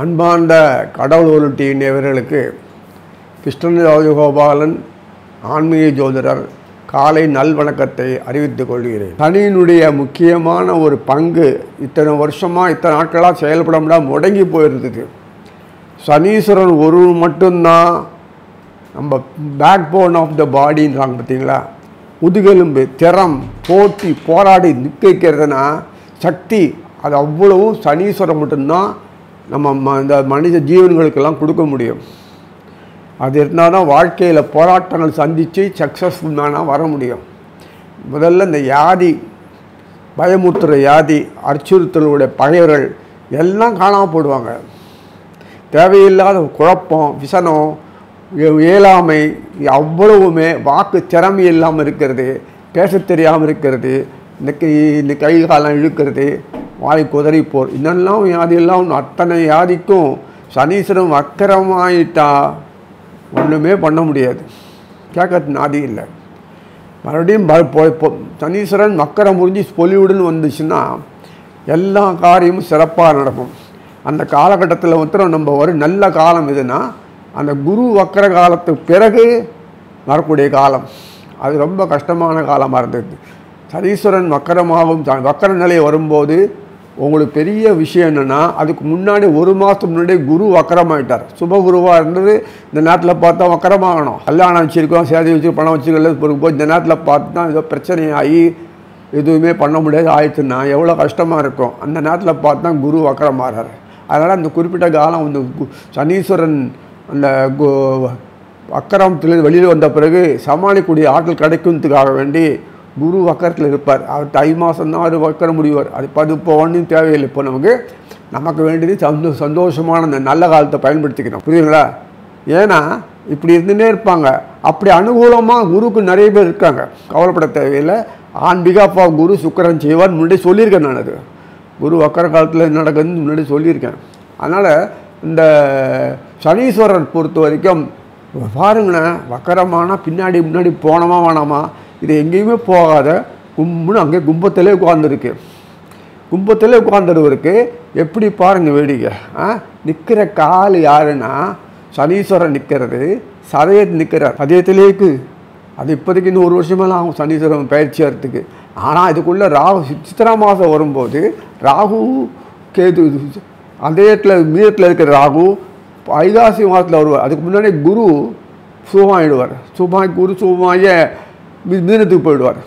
அன்பார்ந்த கடவுள் உருட்டி நேவர்களுக்கு கிருஷ்ணன் ராஜகோபாலன் ஆன்மீக ஜோதிடர் காலை நல்வணக்கத்தை அறிவித்துக் கொள்கிறேன் சனியினுடைய முக்கியமான ஒரு பங்கு இத்தனை வருஷமாக இத்தனை நாட்களாக செயல்பட முடியாம முடங்கி போயிருந்தது சனீஸ்வரன் ஒரு மட்டும்தான் நம்ம பேக் போன் ஆஃப் த பாடின்றாங்க பார்த்தீங்களா முதுகெலும்பு திறம் போட்டி போராடி நிற்க வைக்கிறதுனா சக்தி அது அவ்வளவும் சனீஸ்வரன் மட்டும்தான் நம்ம ம- இந்த மனித ஜீவன்களுக்கெல்லாம் கொடுக்க முடியும் அது இருந்தால் தான் வாழ்க்கையில் போராட்டங்கள் சந்தித்து சக்ஸஸ்ஃபுல் மேனாக வர முடியும் முதல்ல இந்த யாதி பயமுறுத்துகிற யாதி அச்சுறுத்தலுடைய பகைவர்கள் எல்லாம் காணாமல் போடுவாங்க தேவையில்லாத குழப்பம் விசனம் இ- இயலாமை அவ்வளவுமே வாக்கு திறமை இல்லாமல் இருக்கிறது பேசத் தெரியாமல் இருக்கிறது இந்த கை இந்த கை காலம் இழுக்கிறது வாய் குதறி போர் இதெல்லாம் வியாதியெல்லாம் அத்தனை வியாதிக்கும் சனீஸ்வரன் வக்கரமாயிட்டா ஒன்றுமே பண்ண முடியாது கேட்கறது நாதி இல்லை மறுபடியும் ப- பொ- பொ- சனீஸ்வரன் மக்கரம் முறிஞ்சு பொலிவுடன் வந்துச்சுன்னா எல்லா காரியமும் சிறப்பாக நடக்கும் அந்த காலகட்டத்தில் மாத்திரம் நம்ம ஒரு நல்ல காலம் எதுனா அந்த குரு வக்கர காலத்துக்கு பிறகு வரக்கூடிய காலம் அது ரொம்ப கஷ்டமான காலமாக இருந்தது சனீஸ்வரன் வக்கரமாகும் ச- வக்கர நிலை வரும்போது உங்களுக்கு பெரிய விஷயம் என்னென்னா அதுக்கு முன்னாடி ஒரு மாதத்துக்கு முன்னாடி குரு வக்கரமாயிட்டார் சுப குருவாக இருந்தது இந்த நேரத்தில் பார்த்தா வக்கரமாகணும் கல்யாணம் வச்சுருக்கோம் சேதி வச்சு பணம் வச்சுக்கல போய் இந்த நேரத்தில் பார்த்து தான் ஏதோ பிரச்சனையாகி எதுவுமே பண்ண முடியாது ஆயிடுச்சுன்னா எவ்வளோ கஷ்டமாக இருக்கும் அந்த நேரத்தில் பார்த்து தான் குரு வக்கரமாகிறார் அதனால் அந்த குறிப்பிட்ட காலம் வந்து கு- சனீஸ்வரன் அந்த கு- வக்கரத்தில் வெளியில் வந்த பிறகு சமாளிக்கக்கூடிய ஆட்கள் கிடைக்கிறதுக்காக வேண்டி குரு வக்கரத்தில் இருப்பார் அவர் தை மாதம் தான் அவர் வக்கரம் முடிவார் அது இப்போ அது இப்போ ஒன்றும் தேவையில்லை இப்போ நமக்கு நமக்கு வேண்டியது சந்தோ சந்தோஷமான அந்த நல்ல காலத்தை பயன்படுத்திக்கணும் புரியுதுங்களா ஏன்னா இப்படி இருந்துகிட்டே இருப்பாங்க அப்படி அனுகூலமாக குருக்கு நிறைய பேர் இருக்காங்க கவலைப்பட தேவையில்லை ஆன் பிகாப் ஆஃப் குரு சுக்கரன் செய்வார் முன்னாடி சொல்லியிருக்கேன் நான் அது குரு வக்கர காலத்தில் என்ன நடக்குதுன்னு முன்னாடி சொல்லியிருக்கேன் அதனால் இந்த சனீஸ்வரர் பொறுத்த வரைக்கும் பாருங்களேன் வக்கரமான பின்னாடி முன்னாடி போனோமா வேணாமா இது எங்கேயுமே போகாத கும்புன்னு அங்கே கும்பத்திலே உட்காந்துருக்கு கும்பத்திலே உட்காந்துருவருக்கு எப்படி பாருங்க வேடிக்கை ஆ நிற்கிற கால் யாருன்னா சனீஸ்வரன் நிற்கிறது சதயத் நிற்கிறார் சதயத்திலேக்கு அது இப்போதைக்கு இன்னும் ஒரு வருஷமெல்லாம் ஆகும் சனீஸ்வரன் பயிற்சி ஆகிறதுக்கு ஆனால் இதுக்குள்ளே ராகு சித்திரா மாதம் வரும்போது ராகு கேது அந்த இடத்துல மீதத்தில் இருக்கிற ராகு ஐகாசி மாதத்தில் வருவார் அதுக்கு முன்னாடி குரு சுகமாயிடுவார் சுகமாய் குரு சுகமாய மீ- மீனத்துக்கு போயிடுவார்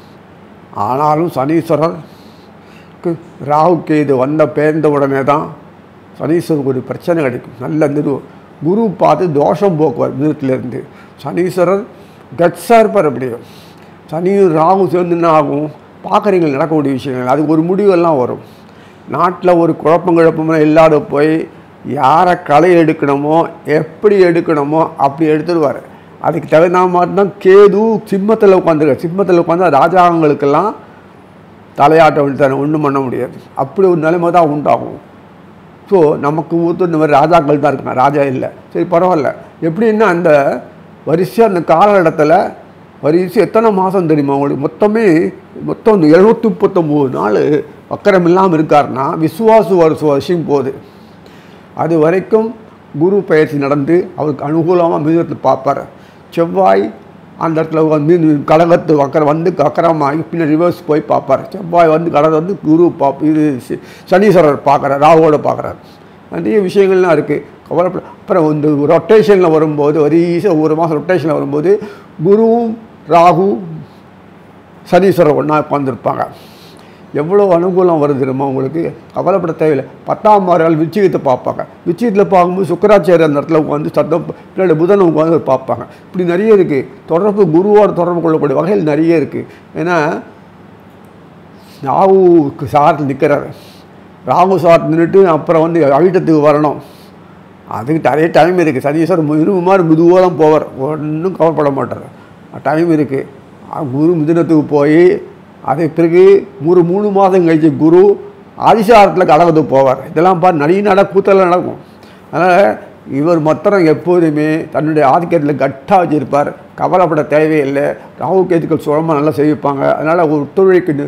ஆனாலும் சனீஸ்வரர் கு- ராகு கேது வந்த பேர்ந்த உடனே தான் சனீஸ்வரருக்கு ஒரு பிரச்சனை கிடைக்கும் நல்ல நிறு குரு பார்த்து தோஷம் போக்குவார் மிருகத்திலேருந்து சனீஸ்வரர் கட்ஸாக இருப்பார் அப்படியே சனியும் ராகு சேர்ந்து என்ன ஆகும் பார்க்குறீங்க நடக்கக்கூடிய விஷயங்கள் அதுக்கு ஒரு முடிவெல்லாம் வரும் நாட்டில் ஒரு குழப்பம் குழப்பமெல்லாம் இல்லாத போய் யாரை களை எடுக்கணுமோ எப்படி எடுக்கணுமோ அப்படி எடுத்துடுவார் அதுக்கு தகுந்த மாதிரி தான் கேது சிம்மத்தில் உட்காந்துருக்கார் சிம்மத்தில் உட்காந்து ராஜாங்களுக்கெல்லாம் தலையாட்ட விழுத்தான ஒன்றும் பண்ண முடியாது அப்படி ஒரு நிலைமை தான் உண்டாகும் ஸோ நமக்கு ஊற்று இந்த மாதிரி ராஜாக்கள் தான் இருக்காங்க ராஜா இல்லை சரி பரவாயில்ல எப்படின்னா அந்த வரிசையாக அந்த காலகட்டத்தில் வரிசை எத்தனை மாதம் தெரியுமா உங்களுக்கு மொத்தமே மொத்தம் இந்த எழுநூற்றி முப்பத்தொம்போது நாள் வக்கரம் இல்லாமல் இருக்காருன்னா விசுவாசு வருஷ வருஷம் போகுது அது வரைக்கும் குரு பயிற்சி நடந்து அவருக்கு அனுகூலமாக மிருகத்தில் பார்ப்பார் செவ்வாய் அந்த இடத்துல வந்து கடகத்து வக்கரம் வந்து வக்கரமாகி பின்ன ரிவர்ஸ் போய் பார்ப்பார் செவ்வாய் வந்து கடகம் வந்து குரு பாப் இது சி- சனீஸ்வரர் பார்க்குறார் ராகுவோட பார்க்குறார் நிறைய விஷயங்கள்லாம் இருக்குது கவலைப்பட அப்புறம் இந்த ரொட்டேஷனில் வரும்போது வரிசை ஒரு மாதம் ரொட்டேஷனில் வரும்போது குருவும் ராகு சனீஸ்வரர் ஒன்றா உட்காந்துருப்பாங்க எவ்வளோ அனுகூலம் வருது தெரியுமா உங்களுக்கு கவலைப்பட தேவையில்லை பத்தாம் மாறுகள் விச்சிகத்தை பார்ப்பாங்க விச்சிகத்தில் பார்க்கும்போது சுக்கராச்சாரியர் அந்த இடத்துல உட்காந்து சத்தம் பின்னாடி புதன் உட்காந்து பார்ப்பாங்க இப்படி நிறைய இருக்குது தொடர்பு குருவோட தொடர்பு கொள்ளக்கூடிய வகையில் நிறைய இருக்குது ஏன்னா ராகுக்கு சாரத்தில் நிற்கிறாரு ராகு சாரத்தில் நின்றுட்டு அப்புறம் வந்து அவிட்டத்துக்கு வரணும் அதுக்கு நிறைய டைம் இருக்குது சனீஸ்வரர் இரும்பு மாதிரி மெதுவாக தான் போவார் ஒன்றும் கவலைப்பட மாட்டார் டைம் இருக்குது குரு மிதுனத்துக்கு போய் அதே பிறகு ஒரு மூணு மாதம் கழிச்சு குரு ஆதிசாரத்தில் கடகத்துக்கு போவார் இதெல்லாம் பாரு நிறைய நட கூத்தெல்லாம் நடக்கும் அதனால் இவர் மொத்தம் எப்போதுமே தன்னுடைய ஆதிக்கத்தில் கட்டாக வச்சிருப்பார் கவலைப்பட தேவையில்லை ராகு கேதுக்கள் சுழமாக நல்லா செய்விப்பாங்க அதனால் ஒரு ஒத்துழைக்கு நி-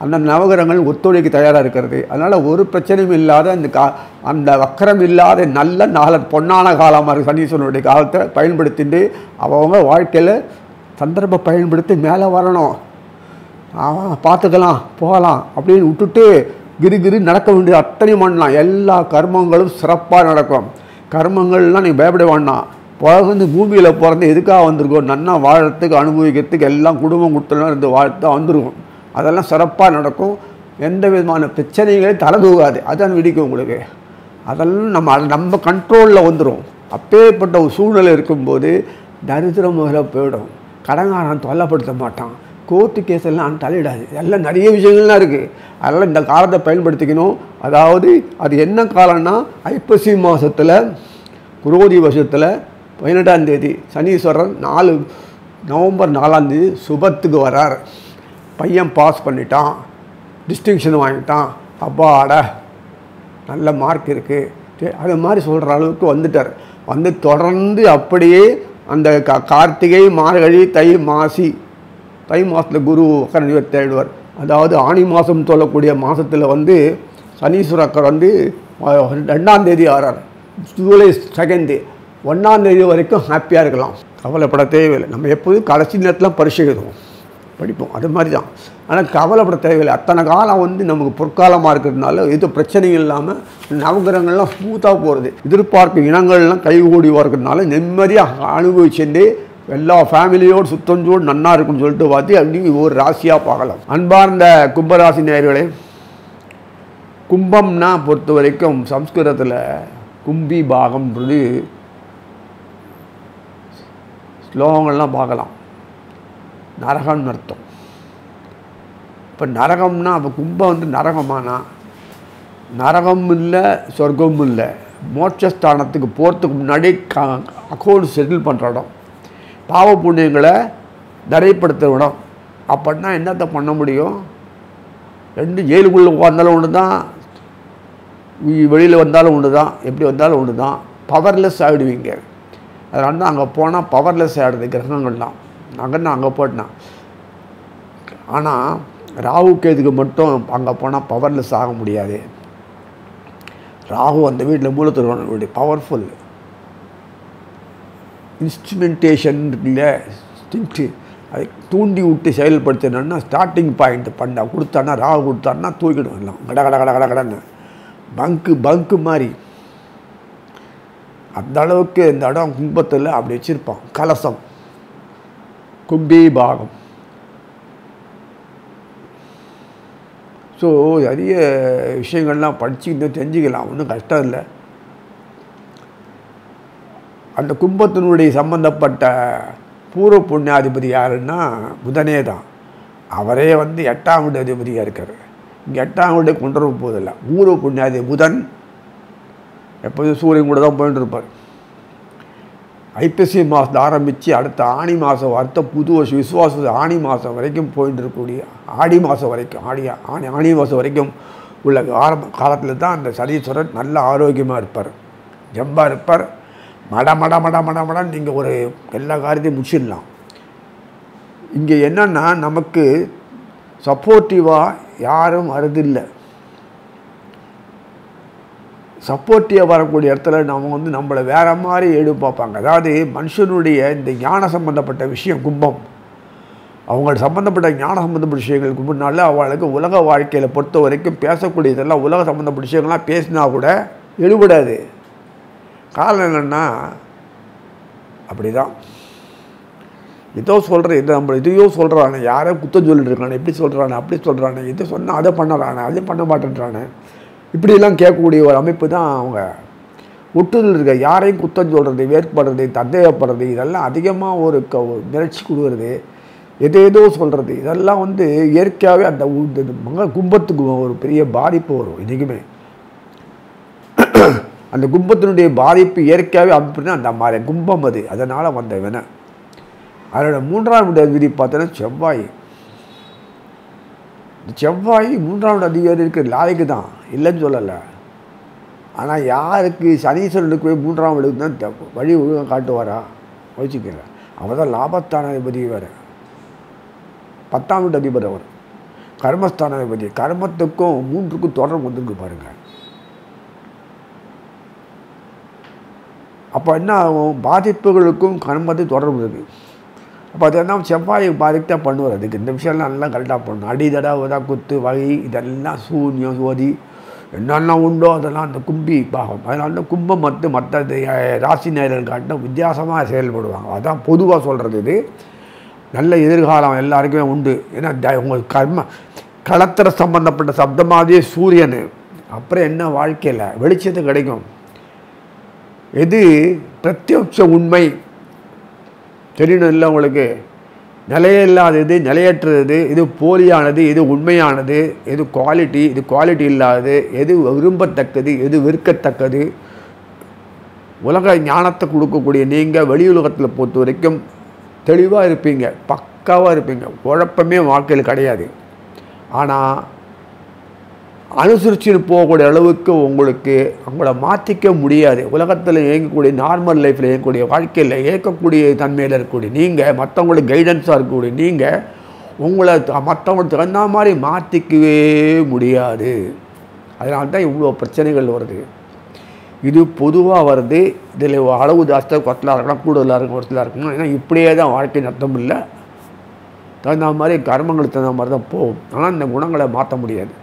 அந்த நவகிரகங்கள் ஒத்துழைக்க தயாராக இருக்கிறது அதனால் ஒரு பிரச்சனையும் இல்லாத அந்த கா அந்த வக்கரம் இல்லாத நல்ல நாள பொன்னான காலமாக இருக்குது சனீஸ்வரனுடைய காலத்தை பயன்படுத்திட்டு அவங்க வாழ்க்கையில் சந்தர்ப்ப பயன்படுத்தி மேலே வரணும் ஆ பார்த்துக்கலாம் போகலாம் அப்படின்னு விட்டுட்டு கிரு கிரு நடக்க வேண்டிய அத்தனையும் பண்ணலாம் எல்லா கர்மங்களும் சிறப்பாக நடக்கும் கர்மங்கள்லாம் நீ பயப்பட வேண்டாம் பிறந்து பூமியில் பிறந்து எதுக்காக வந்திருக்கோம் நன்னா வாழறதுக்கு அனுபவிக்கிறதுக்கு எல்லாம் குடும்பம் கொடுத்தலாம் இருந்து வாழ்த்து வந்துருக்கும் அதெல்லாம் சிறப்பாக நடக்கும் எந்த விதமான பிரச்சனைகளையும் தலை தூகாது அதான் வெடிக்கும் உங்களுக்கு அதெல்லாம் நம்ம அது நம்ம கண்ட்ரோலில் வந்துடும் அப்பேற்பட்ட ஒரு சூழ்நிலை இருக்கும்போது தரித்திரம் முதல்ல போயிடும் கடங்காரன் தொல்லைப்படுத்த மாட்டான் கோர்ட்டு கேஸ் எல்லாம் தலையிடாது எல்லாம் நிறைய விஷயங்கள்லாம் இருக்குது அதனால் இந்த காலத்தை பயன்படுத்திக்கணும் அதாவது அது என்ன காலம்னா ஐப்பசி மாதத்தில் குரோதி வருஷத்தில் பதினெட்டாம் தேதி சனீஸ்வரர் நாலு நவம்பர் நாலாம் தேதி சுபத்துக்கு வரார் பையன் பாஸ் பண்ணிட்டான் டிஸ்டிங்ஷன் வாங்கிட்டான் அப்பாட நல்ல மார்க் இருக்குது அது மாதிரி சொல்கிற அளவுக்கு வந்துட்டார் வந்து தொடர்ந்து அப்படியே அந்த கா கார்த்திகை மார்கழி தை மாசி தை மாதத்தில் குரு உக்கரணிவர் தேடுவார் அதாவது ஆணி மாதம் சொல்லக்கூடிய மாதத்தில் வந்து சனீஸ்வரக்கர் வந்து அஹ், ரெண்டாம் தேதி ஆறார் ஜூலை செகண்ட் ஒன்றாம் தேதி வரைக்கும் ஹாப்பியாக இருக்கலாம் கவலைப்பட தேவையில்லை நம்ம எப்போதும் கடைசி நேரத்தில் பரிசு எழுதுவோம் படிப்போம் அது மாதிரி தான் ஆனால் கவலைப்பட தேவையில்லை அத்தனை காலம் வந்து நமக்கு பொற்காலமாக இருக்கிறதுனால எதுவும் பிரச்சனைகள் இல்லாமல் நவகிரகங்கள்லாம் ஸ்மூத்தாக போகிறது எதிர்பார்க்கும் இனங்கள்லாம் கைகூடி வரதுனால நிம்மதியாக அனுபவிச்சுட்டு எல்லா ஃபேமிலியோடு சுத்தஞ்சோடு நன்னா இருக்குன்னு சொல்லிட்டு பார்த்து அப்படி ஒரு ராசியாக பார்க்கலாம் அன்பார்ந்த கும்பராசி நேயர்களே கும்பம்னா பொறுத்த வரைக்கும் சம்ஸ்கிருதத்தில் கும்பி பாகம்ன்றது ஸ்லோகங்கள்லாம் பார்க்கலாம் நரகம்னு அர்த்தம் இப்போ நரகம்னா அப்போ கும்பம் வந்து நரகமானா நரகம் இல்லை சொர்க்கம் இல்லை மோட்சஸ்தானத்துக்கு போகிறதுக்கு முன்னாடி க அக்கௌண்ட் செட்டில் பண்ணுற இடம் பாவ புண்ணியங்களை தடைப்படுத்துகிற இடம் அப்படின்னா என்னத்தை பண்ண முடியும் ரெண்டு ஜெயிலுக்குள்ளே உட்காந்தாலும் ஒன்று தான் வெளியில் வந்தாலும் ஒன்று தான் எப்படி வந்தாலும் ஒன்று தான் பவர்லெஸ் ஆகிடுவீங்க அதனால தான் அங்கே போனால் பவர்லெஸ் ஆகிடுது கிரகங்கள்லாம் அங்கே அங்கே போட்டேன் ஆனால் ராகு கேதுக்கு மட்டும் அங்கே போனால் பவர்லெஸ் ஆக முடியாது ராகு அந்த வீட்டில் மூலத்திற்கு பவர்ஃபுல் இன்ஸ்ட்ருமெண்டேஷன் இல்லை ஸ்டிங்க்ட்டு அதை தூண்டி விட்டு செயல்படுத்தினா ஸ்டார்டிங் பாயிண்ட் பண்ண கொடுத்தானா ராகு கொடுத்தான்னா தூக்கிடும் எல்லாம் கட கட கட கட கடன்னு பங்கு பங்கு மாதிரி அந்த அளவுக்கு இந்த இடம் கும்பத்தில் அப்படி வச்சுருப்பான் கலசம் கும்பி பாகம் ஸோ நிறைய விஷயங்கள்லாம் படிச்சுக்கிட்டு தெரிஞ்சுக்கலாம் ஒன்றும் கஷ்டம் இல்லை அந்த கும்பத்தினுடைய சம்பந்தப்பட்ட பூர்வ புண்ணியாதிபதி யாருன்னா புதனே தான் அவரே வந்து எட்டாம் வீடு அதிபதியாக இருக்கார் இங்கே எட்டாம் வீடு கொண்டு வர போதில்லை பூர்வ புண்ணியாதிபதி புதன் எப்போதும் சூரியன் கூட தான் போயிட்டு இருப்பார் ஐப்பசி மாதத்தை ஆரம்பித்து அடுத்த ஆணி மாதம் அடுத்த புது வருஷம் விசுவாச ஆணி மாதம் வரைக்கும் போயிட்டு இருக்கக்கூடிய ஆடி மாதம் வரைக்கும் ஆடி ஆணி ஆணி மாதம் வரைக்கும் உள்ள ஆரம்ப காலத்தில் தான் அந்த சனீஸ்வரர் நல்ல ஆரோக்கியமாக இருப்பார் ஜம்பாக இருப்பார் மட மட மட மட மடன்னு நீங்கள் ஒரு எல்லா காரியத்தையும் முடிச்சிடலாம் இங்கே என்னென்னா நமக்கு சப்போர்ட்டிவாக யாரும் வருதில்லை சப்போர்ட்டிவாக வரக்கூடிய இடத்துல நம்ம வந்து நம்மளை வேறு மாதிரி எடு பார்ப்பாங்க அதாவது மனுஷனுடைய இந்த ஞான சம்பந்தப்பட்ட விஷயம் கும்பம் அவங்க சம்மந்தப்பட்ட ஞான சம்மந்தப்பட்ட விஷயங்கள் கும்பிட்னால அவளுக்கு உலக வாழ்க்கையில் பொறுத்த வரைக்கும் பேசக்கூடியதெல்லாம் உலக சம்மந்தப்பட்ட விஷயங்கள்லாம் பேசினா கூட எழுபடாது காரணம் என்னென்னா அப்படி தான் இதோ சொல்கிறேன் இதை நம்ம இதையோ சொல்கிறானே யாரோ குத்தம் சொல்லிட்டு இருக்கானே இப்படி சொல்கிறானே அப்படி சொல்கிறானே இதை சொன்னால் அதை பண்ணறானே அதை பண்ண மாட்டேன்றானே இப்படியெல்லாம் கேட்கக்கூடிய ஒரு அமைப்பு தான் அவங்க ஒட்டுதல் இருக்க யாரையும் குத்தம் சொல்கிறது வேறுபடுறது சந்தேகப்படுறது இதெல்லாம் அதிகமாக ஒரு க ஒரு மிரட்சி கொடுக்கறது எதேதோ சொல்கிறது இதெல்லாம் வந்து இயற்கையாகவே அந்த உ- இந்த மக கும்பத்துக்கு ஒரு பெரிய பாதிப்பு வரும் இன்றைக்குமே அந்த கும்பத்தினுடைய பாதிப்பு இயற்கையாகவே அப்படின்னா அந்த மாதிரி கும்பம் அது அதனால் வந்த வினை அதோட மூன்றாம் வீடு அதிபதி பார்த்தோன்னா செவ்வாய் இந்த செவ்வாய் மூன்றாம் வீடு அதிகாரி இருக்கிற லாய்க்கு தான் இல்லைன்னு சொல்லலை ஆனால் யாருக்கு சனீஸ்வரனுக்கு போய் மூன்றாம் வீடுக்கு தான் த- வழி ஒழுங்காக காட்டுவாரா வச்சுக்கிறேன் அவர் தான் லாபஸ்தான அதிபதி வேறு பத்தாம் வீட்டு அதிபர் அவர் கர்மஸ்தானாதிபதி கர்மத்துக்கும் மூன்றுக்கும் தொடர்பு வந்திருக்கு பாருங்கள் அப்போ என்ன ஆகும் பாதிப்புகளுக்கும் கர்மத்தை தொடர்பு இருக்குது அப்போ அது என்ன செவ்வாயை பாதித்து தான் பண்ணுவார் அதுக்கு இந்த விஷயம்லாம் நல்லா கரெக்டாக பண்ணணும் அடிதடா உதா குத்து வகை இதெல்லாம் சூன்யம் சோதி என்னென்ன உண்டோ அதெல்லாம் அந்த கும்பி பாகம் அதனால தான் கும்பம் மற்ற மற்ற ராசி நேரங்கள் காட்டும் வித்தியாசமாக செயல்படுவாங்க அதான் பொதுவாக சொல்கிறது இது நல்ல எதிர்காலம் எல்லாருக்குமே உண்டு ஏன்னா த- உங்கள் கர்ம களத்திர சம்பந்தப்பட்ட சப்தமாதியே சூரியன் அப்புறம் என்ன வாழ்க்கையில் வெளிச்சத்து கிடைக்கும் எது பிரத்யட்ச உண்மை தெரியணும் இல்லை உங்களுக்கு நிலையில்லாதது நிலையற்றது இது போலியானது இது உண்மையானது எது குவாலிட்டி இது குவாலிட்டி இல்லாதது எது விரும்பத்தக்கது எது வெறுக்கத்தக்கது உலக ஞானத்தை கொடுக்கக்கூடிய நீங்கள் வெளி உலகத்தில் பொறுத்த வரைக்கும் தெளிவாக இருப்பீங்க பக்காவாக இருப்பீங்க குழப்பமே வாழ்க்கையில் கிடையாது ஆனால் அனுசரிச்சுன்னு போகக்கூடிய அளவுக்கு உங்களுக்கு உங்களை மாற்றிக்க முடியாது உலகத்தில் இயங்கக்கூடிய நார்மல் லைஃப்பில் இயங்கக்கூடிய வாழ்க்கையில் இயக்கக்கூடிய தன்மையில் இருக்கக்கூடிய நீங்கள் மற்றவங்களுக்கு கைடன்ஸாக இருக்கக்கூடிய நீங்கள் உங்களை த- மற்றவங்களுக்கு தகுந்த மாதிரி மாற்றிக்கவே முடியாது அதனால தான் இவ்வளோ பிரச்சனைகள் வருது இது பொதுவாக வருது இதில் அளவு ஜாஸ்தியாக கொத்தலாக இருக்கலாம் கூடுதலாக இருக்கும் குறைச்சலாக இருக்கணும் ஏன்னா இப்படியே தான் வாழ்க்கை நத்தம் இல்லை தகுந்த மாதிரி கர்மங்களுக்கு தகுந்த மாதிரி தான் போகும் ஆனால் இந்த குணங்களை மாற்ற முடியாது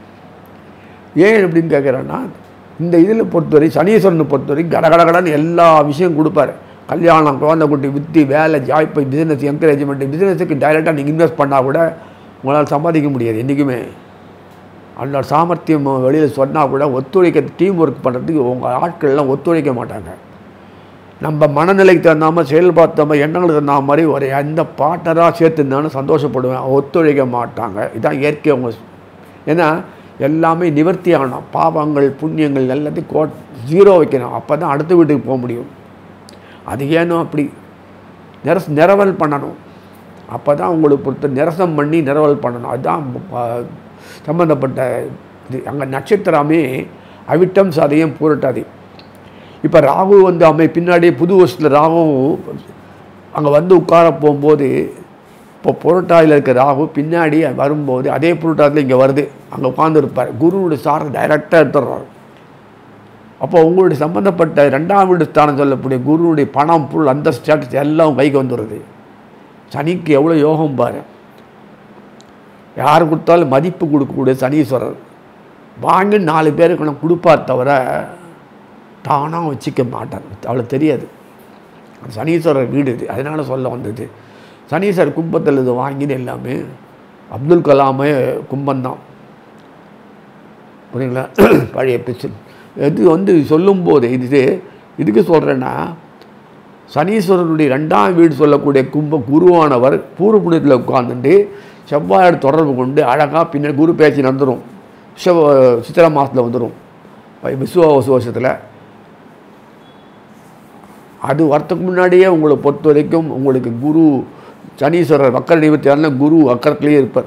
ஏன் அப்படின்னு கேட்குறேன்னா இந்த இதில் பொறுத்தவரை சனீஸ்வரனை பொறுத்தவரை கடகடகடன்னு எல்லா விஷயம் கொடுப்பாரு கல்யாணம் குழந்தை குட்டி வித்தி வேலை ஜாய்ப்பு பிஸ்னஸ் என்கரேஜ்மெண்ட் பிஸ்னஸுக்கு டைரெக்டாக நீங்கள் இன்வெஸ்ட் பண்ணால் கூட உங்களால் சம்பாதிக்க முடியாது என்றைக்குமே அந்த சாமர்த்தியம் வெளியில் சொன்னால் கூட ஒத்துழைக்க டீம் ஒர்க் பண்ணுறதுக்கு உங்கள் ஆட்கள்லாம் ஒத்துழைக்க மாட்டாங்க நம்ம மனநிலைக்கு தகுந்த மாதிரி செயல்பார்த்த எண்ணங்களுக்கு தகுந்த மாதிரி ஒரு எந்த பார்ட்னராக சேர்த்துருந்தாலும் சந்தோஷப்படுவேன் ஒத்துழைக்க மாட்டாங்க இதான் இயற்கை அவங்க ஏன்னா எல்லாமே நிவர்த்தி ஆகணும் பாவங்கள் புண்ணியங்கள் எல்லாத்தையும் கோ ஜீரோ வைக்கணும் அப்போ தான் அடுத்த வீட்டுக்கு போக முடியும் அது ஏனோ அப்படி நிரஸ் நிரவல் பண்ணணும் அப்போ தான் உங்களுக்கு பொறுத்த நிரசம் பண்ணி நிரவல் பண்ணணும் அதுதான் ஆஹ், சம்பந்தப்பட்ட இது அங்கே நட்சத்திரமே அவிட்டம் சதயம் பூரட்டாதி இப்போ ராகு வந்து அம்மை பின்னாடி புது வருஷத்தில் ராகு அங்கே வந்து உட்கார போகும்போது இப்போ புரட்டாதியில் இருக்க ராகு பின்னாடி வரும்போது அதே புரட்டாதியில் இங்கே வருது அங்கே உட்காந்துருப்பார் குருவோட சாரை டைரெக்டாக எடுத்துடுறாரு அப்போ உங்களுடைய சம்மந்தப்பட்ட ரெண்டாம் வீடு ஸ்தானம் சொல்லக்கூடிய குருவுடைய பணம் புல் அந்த ஸ்டேட்டஸ் எல்லாம் உங்க கைக்கு வந்துடுது சனிக்கு எவ்வளோ யோகம் பாரு யார் கொடுத்தாலும் மதிப்பு கொடுக்கக்கூடிய சனீஸ்வரர் வாங்கி நாலு பேருக்கு நான் கொடுப்பார் தவிர தானாக வச்சுக்க மாட்டார் அவ்வளோ தெரியாது அது சனீஸ்வரர் வீடு இது அதனால் சொல்ல வந்தது சனீஸ்வரர் கும்பத்தில் இது வாங்கினது எல்லாமே அப்துல் கலாமே கும்பந்தான் புரியுங்களா பழைய பிச்சு இது வந்து சொல்லும்போது இது இதுக்கு சொல்கிறேன்னா சனீஸ்வரனுடைய ரெண்டாம் வீடு சொல்லக்கூடிய கும்ப குருவானவர் பூர்வ புண்ணியத்தில் உட்கார்ந்துட்டு செவ்வாயோட தொடர்பு கொண்டு அழகாக பின்னாடி குரு பேச்சு நடந்துடும் சிவ சித்திரை மாதத்தில் வந்துடும் விசுவாச வருஷத்தில் அது வரத்துக்கு முன்னாடியே உங்களை பொறுத்த வரைக்கும் உங்களுக்கு குரு சனீஸ்வரர் வக்கர நிவர்த்தியான குரு வக்கரத்துலேயே இருப்பார்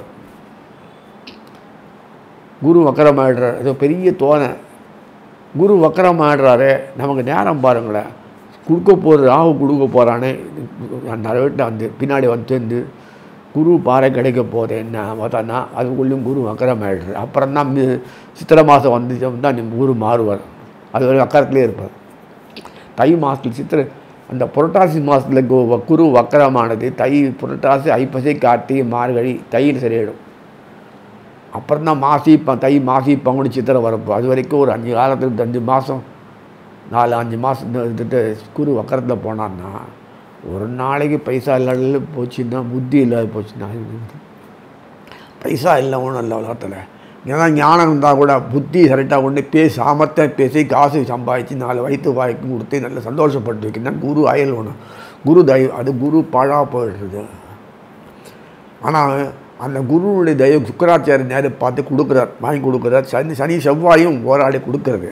குரு வக்கரமாயிடுறார் இது பெரிய தோணை குரு வக்கரமாயிடுறாரு நமக்கு நேரம் பாருங்களேன் கொடுக்க போகிற ராகு கொடுக்க போகிறானே நிறைய வீட்டில் வந்து பின்னாடி வந்து சேர்ந்து குரு பாறை கிடைக்க போகுது என்ன பார்த்தோன்னா அதுக்குள்ளேயும் குரு வக்கரமாயிடுறாரு அப்புறம் தான் மி- சித்திரை மாதம் வந்து தான் நம்ம குரு மாறுவார் அது வரைக்கும் வக்கரத்துலேயே இருப்பார் தை மாதத்தில் சித்திரை அந்த புரட்டாசி மாதத்தில் கு- குரு வக்கரமானது தை புரட்டாசி ஐப்பசி கார்த்திகை மார்கழி தையில் சரியாயிடும் அப்புறம் தான் மாசி ப தை மாசி பங்குனி சித்திரை வரப்போ அது வரைக்கும் ஒரு அஞ்சு காலத்துக்கு அஞ்சு மாதம் நாலு அஞ்சு மாதம் இருந்துட்டு குரு வக்கரத்தில் போனான்னா ஒரு நாளைக்கு பைசா இல்லாத போச்சுன்னா புத்தி இல்லாத போச்சுன்னா பைசா இல்லை ஒன்றும் இல்லை உலகத்தில் ஏன்னா ஞானம் இருந்தால் கூட புத்தி கரெக்டாக கொண்டு பேசி சாமர்த்தியம் பேசி காசு சம்பாதிச்சு நாலு வயிற்று வாய்க்கும் கொடுத்து நல்ல சந்தோஷப்பட்டு வைக்கணும் குரு அயல் ஒன்று குரு தயவு அது குரு பழா போயிடுறது ஆனால் அந்த குருவுடைய தயவு சுக்கராச்சாரிய நேரம் பார்த்து கொடுக்குறார் வாங்கி கொடுக்குறார் சனி சனி செவ்வாயும் போராடி கொடுக்கறது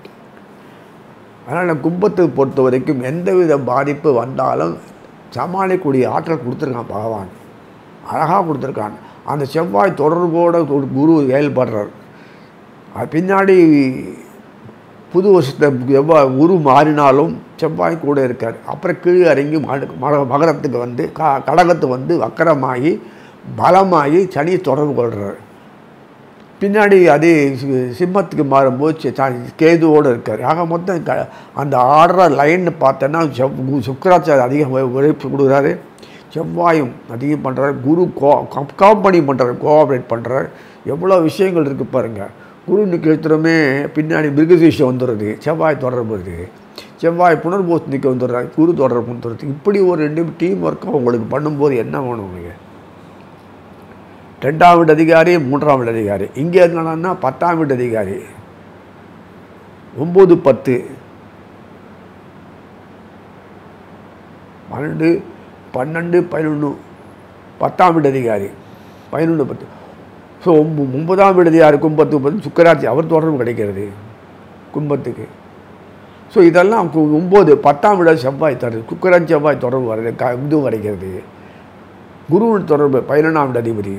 அதனால் கும்பத்தை பொறுத்த வரைக்கும் எந்தவித பாதிப்பு வந்தாலும் சமாளிக்கக்கூடிய ஆற்றல் கொடுத்துருக்கான் பகவான் அழகாக கொடுத்துருக்கான் அந்த செவ்வாய் தொடர்போட ஒரு குரு செயல்படுறார் அது பின்னாடி புது வருஷத்தில் செவ்வாய் குரு மாறினாலும் செவ்வாய் கூட இருக்கார் அப்புறம் கீழே இறங்கி மக மக- மகரத்துக்கு வந்து க கடகத்துக்கு வந்து வக்கரமாகி பலமாகி சனி தொடர்பு கொள்கிறார் பின்னாடி அது சி- சிம்மத்துக்கு மாறும்போது சி- ச- கேதுவோடு இருக்கார் ஆக மொத்தம் க அந்த ஆடுற லைன்னு பார்த்தோன்னா செவ் கு- சுக்கிராச்சாரியர் அதிகம் உ- உழைப்பு கொடுக்குறாரு செவ்வாயும் அதிகம் பண்ணுறாரு குரு கோ காம்பனி பண்ணுறாரு கோஆப்ரேட் பண்ணுறாரு எவ்வளோ விஷயங்கள் இருக்குது பாருங்கள் குரு நிக்கேத்திரமே பின்னாடி மிருகசீஷம் வந்துடுறது செவ்வாய் தொடர்பு இருக்குது செவ்வாய் புனர்பூசணிக்கு வந்துடுறாரு குரு தொடர்பு வந்துடுறது இப்படி ஒரு ரெண்டு டீம் ஒர்க்காக உங்களுக்கு பண்ணும்போது என்ன வேணும் உங்களுக்கு ரெண்டாம் வீட்டு அதிகாரி மூன்றாம் வீட்டு அதிகாரி இங்கே என்னன்னா பத்தாம் வீட்டு அதிகாரி ஒம்பது பத்து பன்னெண்டு பன்னெண்டு பதினொன்று பத்தாம் வீட்டு அதிகாரி பதினொன்று பத்து ஸோ ஒன்பதாம் வீடு அதிகாரி கும்பத்து பத்து சுக்கராட்சி அவர் தொடர்பு கிடைக்கிறது கும்பத்துக்கு ஸோ இதெல்லாம் கு- ஒம்பது பத்தாம் விட செவ்வாய் தருது சுக்கரன் செவ்வாய் தொடர்பு வருது க இது கிடைக்கிறது குருவின் தொடர்பு பதினொன்றாம் விட அதிபதி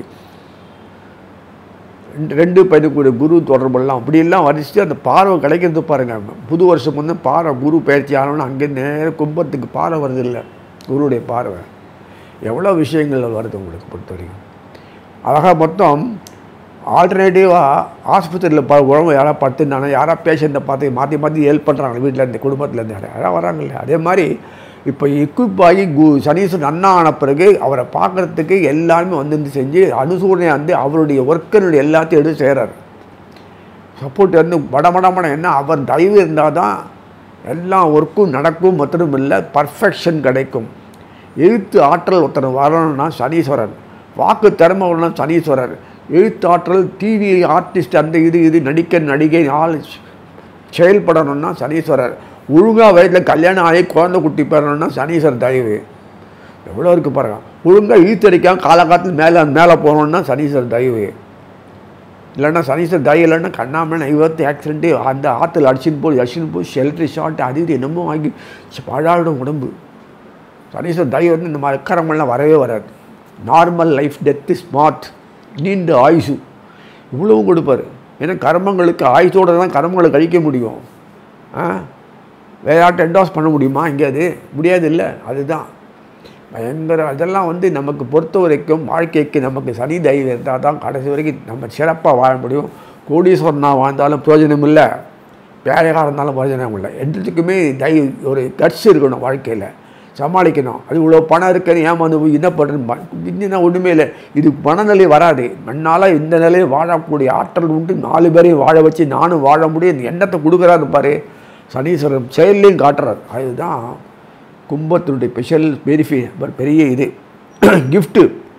ரெண்டு- ரெண்டு பதினக்கூடிய குரு தொடர்பெல்லாம் அப்படியெல்லாம் வரிசைத்து அந்த பார்வை கிடைக்கிறது பாருங்கள் புது வருஷம் வந்து பார்வை குரு பயிற்சி ஆனோன்னு அங்கே நேர கும்பத்துக்கு பார்வை வருது இல்லை குருவுடைய பார்வை எவ்வளோ விஷயங்கள் வருது உங்களுக்கு பொறுத்த வரைக்கும் அழகாக மொத்தம் ஆல்டர்னேட்டிவாக ஆஸ்பத்திரியில் ப உடம்பு யாராவது படுத்துனாங்க யாராவது பேஷண்ட்டை பார்த்து மாற்றி மாற்றி ஹெல்ப் பண்ணுறாங்க வீட்டில் இருந்து குடும்பத்துலேருந்து யாராவது வராங்கல்ல அதே மாதிரி இப்போ எக்யூப் ஆகி கு சனீஸ்வரன் அண்ணா ஆன பிறகு அவரை பார்க்குறதுக்கு எல்லாருமே வந்து வந்து செஞ்சு அனுசூரனை வந்து அவருடைய ஒர்க்கனுடைய எல்லாத்தையும் எடுத்து செய்கிறார் சப்போர்ட் வந்து மடமடமட என்ன அவர் தயவு இருந்தால் தான் எல்லா ஒர்க்கும் நடக்கும் மற்றும் இல்லை பர்ஃபெக்ஷன் கிடைக்கும் எழுத்து ஆற்றல் ஒருத்தர் வரணும்னா சனீஸ்வரன் வாக்கு திறமை வரணும்னா சனீஸ்வரர் எழுத்து ஆற்றல் டிவி ஆர்டிஸ்ட் அந்த இது இது நடிக்க நடிகை ஆள் செயல்படணும்னா சனீஸ்வரர் ஒழுங்காக வயதில் கல்யாணம் ஆகி குழந்தை குட்டி பெறணும்னா சனீஸ்வரர் தயவு எவ்வளோ இருக்குது பாருங்க ஒழுங்காக இழுத்தடிக்காம காலகாலத்தில் மேலே மேலே போகணுன்னா சனீஸ்வரர் தயவு இல்லைன்னா சனீஸ்வரர் தயவு இல்லைன்னா கண்ணாமண்ண விபத்து ஆக்சிடென்ட்டு அந்த ஆற்றுல அடிச்சுன்னு போய் அடிச்சுன்னு போய் ஷெல்ட்ரி ஷார்ட் அது இது என்னமோ வாங்கி பழாடும் உடம்பு சனீஸ்வரர் தயவு வந்து இந்த மாதிரி அக்கரமெல்லாம் வரவே வராது நார்மல் லைஃப் டெத்து ஸ்மார்ட் நீண்ட ஆயுசு இவ்வளவும் கொடுப்பார் ஏன்னா கர்மங்களுக்கு ஆயுசோடு தான் கர்மங்களை கழிக்க முடியும் ஆ வேற யார்ட்ட என்டாஸ் பண்ண முடியுமா இங்கே அது முடியாது இல்லை அதுதான் பயங்கர அதெல்லாம் வந்து நமக்கு பொறுத்த வரைக்கும் வாழ்க்கைக்கு நமக்கு சனி தயவு இருந்தால் தான் கடைசி வரைக்கும் நம்ம சிறப்பாக வாழ முடியும் கோடீஸ்வரனா வாழ்ந்தாலும் பிரயோஜனம் இல்லை பேழையாக இருந்தாலும் பிரயோஜனம் இல்லை எல்லாத்துக்குமே தயவு ஒரு கட்சி இருக்கணும் வாழ்க்கையில் சமாளிக்கணும் அது இவ்வளோ பணம் இருக்குன்னு ஏமாந்து போய் என்ன பண்ணுறது இன்னும் ஒன்றுமே இல்லை இது மனநிலை வராது மண்ணால் இந்த நிலையில் வாழக்கூடிய ஆற்றல் உண்டு நாலு பேரையும் வாழ வச்சு நானும் வாழ முடியும் இந்த எண்ணத்தை கொடுக்குறாரு பாரு சனீஸ்வரன் செயல்லையும் காட்டுறார் அதுதான் கும்பத்தினுடைய ஸ்பெஷல் பெரிஃபி பெரிய இது கிஃப்ட்டு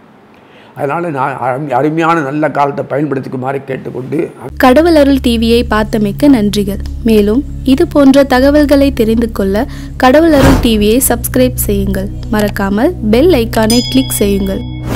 அதனால் நான் அருமை- அருமையான நல்ல காலத்தை பயன்படுத்திக்குமாறு கேட்டுக்கொண்டு கடவுள் அருள் டிவியை பார்த்தமைக்க நன்றிகள் மேலும் இது போன்ற தகவல்களை தெரிந்து கொள்ள கடவுள் அருள் டிவியை சப்ஸ்கிரைப் செய்யுங்கள் மறக்காமல் பெல் ஐக்கானை கிளிக் செய்யுங்கள்